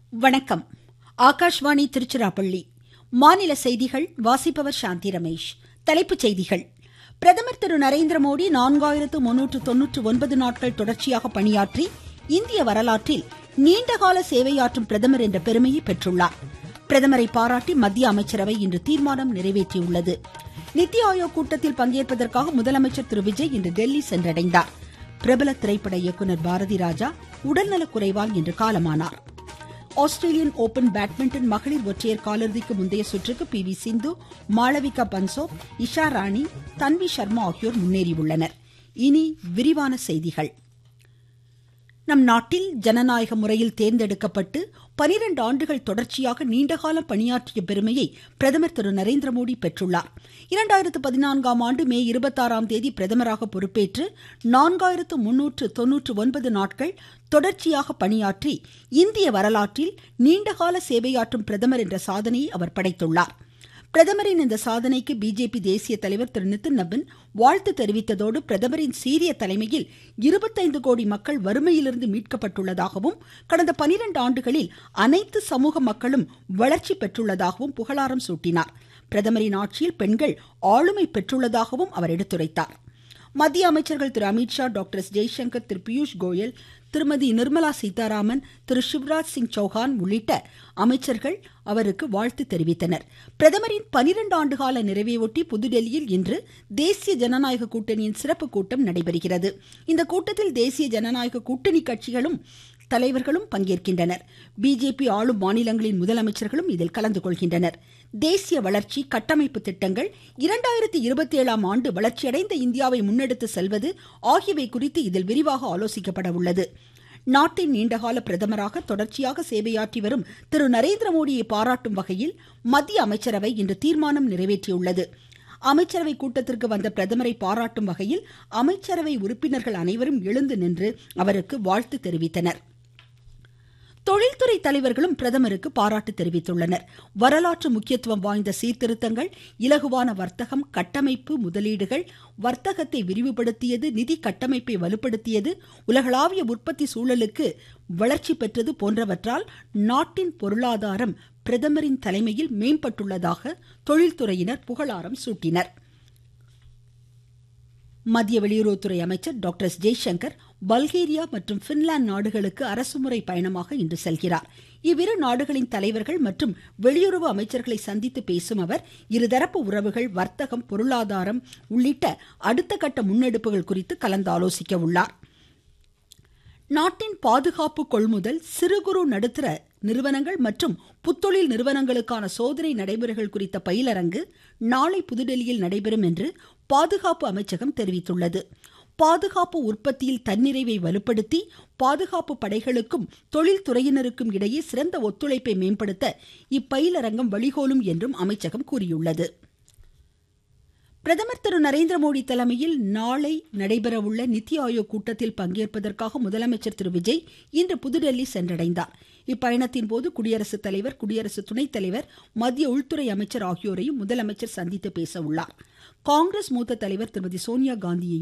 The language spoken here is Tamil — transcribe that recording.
வணக்கம் ஆகாஷ்வாணி திருச்சிராப்பள்ளி மாநில செய்திகள் வாசிப்பவர் சாந்தி ரமேஷ் தலைப்புச் செய்திகள் பிரதமர் திரு நரேந்திரமோடி நான்காயிரத்து முன்னூற்று தொன்னூற்று ஒன்பது நாட்கள் தொடர்ச்சியாக பணியாற்றி இந்திய வரலாற்றில் நீண்டகால சேவையாற்றும் பிரதமர் என்ற பெருமையை பெற்றுள்ளார் பிரதமரை பாராட்டி மத்திய அமைச்சரவை இன்று தீர்மானம் நிறைவேற்றியுள்ளது நித்தி ஆயோக் கூட்டத்தில் பங்கேற்பதற்காக முதலமைச்சர் திரு விஜய் இன்று டெல்லி சென்றடைந்தார் பிரபல திரைப்பட இயக்குனர் பாரதி ராஜா உடல்நலக்குறைவால் இன்று காலமானார் ஆஸ்திரேலியன் ஓபன் பேட்மிண்டன் மகளிர் ஒற்றையர் காலிறுதிக்கு முந்தைய சுற்றுக்கு பி வி சிந்து மாளவிகா பன்சோப் இஷா ராணி தன்வி சர்மா ஆகியோர் முன்னேறியுள்ளனர் இனி விரிவான செய்திகள் நம் நாட்டில் ஜனநாயக முறையில் தேர்ந்தெடுக்கப்பட்டு பனிரெண்டு ஆண்டுகள் தொடர்ச்சியாக நீண்டகாலம் பணியாற்றிய பெருமையை பிரதமர் திரு நரேந்திரமோடி பெற்றுள்ளார் இரண்டாயிரத்து பதினான்காம் ஆண்டு மே இருபத்தாறாம் தேதி பிரதமராக பொறுப்பேற்று நான்காயிரத்து முன்னூற்று தொன்னூற்று ஒன்பது நாட்கள் தொடர்ச்சியாக பணியாற்றி இந்திய வரலாற்றில் நீண்டகால சேவையாற்றும் பிரதமர் என்ற சாதனையை அவர் படைத்துள்ளார் பிரதமரின் இந்த சாதனைக்கு பிஜேபி தேசிய தலைவர் திரு நிதின் நபின் வாழ்த்து தெரிவித்ததோடு பிரதமரின் சீரிய தலைமையில் இருபத்தைந்து கோடி மக்கள் வறுமையிலிருந்து மீட்கப்பட்டுள்ளதாகவும் கடந்த பனிரெண்டு ஆண்டுகளில் அனைத்து சமூக மக்களும் வளர்ச்சி பெற்றுள்ளதாகவும் புகழாரம் சூட்டினார் பிரதமரின் ஆட்சியில் பெண்கள் ஆளுமை பெற்றுள்ளதாகவும் அவர் எடுத்துரைத்தார் மத்திய அமைச்சர்கள் திரு அமித்ஷா டாக்டர் எஸ் ஜெய்சங்கர் திரு பியூஷ் கோயல் திருமதி நிர்மலா சீதாராமன் திரு சிவராஜ் சிங் சௌஹான் உள்ளிட்ட அமைச்சர்கள் அவருக்கு வாழ்த்து தெரிவித்தனர் பிரதமரின் பனிரெண்டு ஆண்டுகால நிறைவையொட்டி புதுடெல்லியில் இன்று தேசிய ஜனநாயக கூட்டணியின் சிறப்பு கூட்டம் நடைபெறுகிறது இந்த கூட்டத்தில் தேசிய ஜனநாயக கூட்டணி கட்சிகளும் தலைவர்களும் பங்கேற்கின்றனர் பிஜேபி ஆளும் மாநிலங்களின் முதலமைச்சர்களும் இதில் கலந்து கொள்கின்றனர் தேசிய வளர்ச்சி கட்டமைப்பு திட்டங்கள் இரண்டாயிரத்தி இருபத்தி ஏழாம் ஆண்டு வளர்ச்சியடைந்த இந்தியாவை முன்னெடுத்து செல்வது ஆகியவை குறித்து இதில் விரிவாக ஆலோசிக்கப்பட உள்ளது நாட்டின் நீண்டகால பிரதமராக தொடர்ச்சியாக சேவையாற்றி வரும் திரு நரேந்திரமோடியை பாராட்டும் வகையில் மத்திய அமைச்சரவை இன்று தீர்மானம் நிறைவேற்றியுள்ளது அமைச்சரவை கூட்டத்திற்கு வந்த பிரதமரை பாராட்டும் வகையில் அமைச்சரவை உறுப்பினர்கள் அனைவரும் எழுந்து நின்று அவருக்கு வாழ்த்து தெரிவித்தனர் தொழில்துறை தலைவர்களும் பிரதமருக்கு பாராட்டு தெரிவித்துள்ளனர் வரலாற்று முக்கியத்துவம் வாய்ந்த சீர்திருத்தங்கள் இலகுவான வர்த்தகம் கட்டமைப்பு முதலீடுகள் வர்த்தகத்தை விரிவுபடுத்தியது நிதி கட்டமைப்பை வலுப்படுத்தியது உலகளாவிய உற்பத்தி சூழலுக்கு வளர்ச்சி பெற்றது போன்றவற்றால் நாட்டின் பொருளாதாரம் பிரதமரின் தலைமையில் மேம்பட்டுள்ளதாக தொழில்துறையினர் புகழாரம் சூட்டினர் மத்திய வெளியுறவுத்துறை அமைச்சர் டாக்டர் எஸ் ஜெய்சங்கர் பல்கேரியா மற்றும் பின்லாந்து நாடுகளுக்கு அரசுமுறை பயணமாக இன்று செல்கிறார் இவ்விரு நாடுகளின் தலைவர்கள் மற்றும் வெளியுறவு அமைச்சர்களை சந்தித்து பேசும் அவர் இருதரப்பு உறவுகள் வர்த்தகம் பொருளாதாரம் உள்ளிட்ட அடுத்த கட்ட முன்னெடுப்புகள் குறித்து கலந்து ஆலோசிக்க உள்ளார் நாட்டின் பாதுகாப்பு கொள்முதல் சிறு குறு நடுத்தர நிறுவனங்கள் மற்றும் புத்தொழில் நிறுவனங்களுக்கான சோதனை நடைமுறைகள் குறித்த பயிலரங்கு நாளை புதுடெல்லியில் நடைபெறும் என்று பாதுகாப்பு அமைச்சகம் தெரிவித்துள்ளது பாதுகாப்பு உற்பத்தியில் தன்னிறைவை வலுப்படுத்தி பாதுகாப்பு படைகளுக்கும் தொழில்துறையினருக்கும் இடையே சிறந்த ஒத்துழைப்பை மேம்படுத்த இப்பயிலரங்கம் வழிகோலும் என்றும் அமைச்சகம் கூறியுள்ளது பிரதமர் திரு நரேந்திரமோடி தலைமையில் நாளை நடைபெறவுள்ள நித்தி ஆயோக் கூட்டத்தில் பங்கேற்பதற்காக முதலமைச்சர் திரு விஜய் இன்று புதுடெல்லி சென்றடைந்தார் இப்பயணத்தின் போது குடியரசுத் தலைவர் குடியரசு துணைத் தலைவர் மத்திய உள்துறை அமைச்சர் ஆகியோரையும் முதலமைச்சர் சந்தித்து பேச உள்ளார் காங்கிரஸ் மூத்த தலைவர் திருமதி சோனியா காந்தியையும்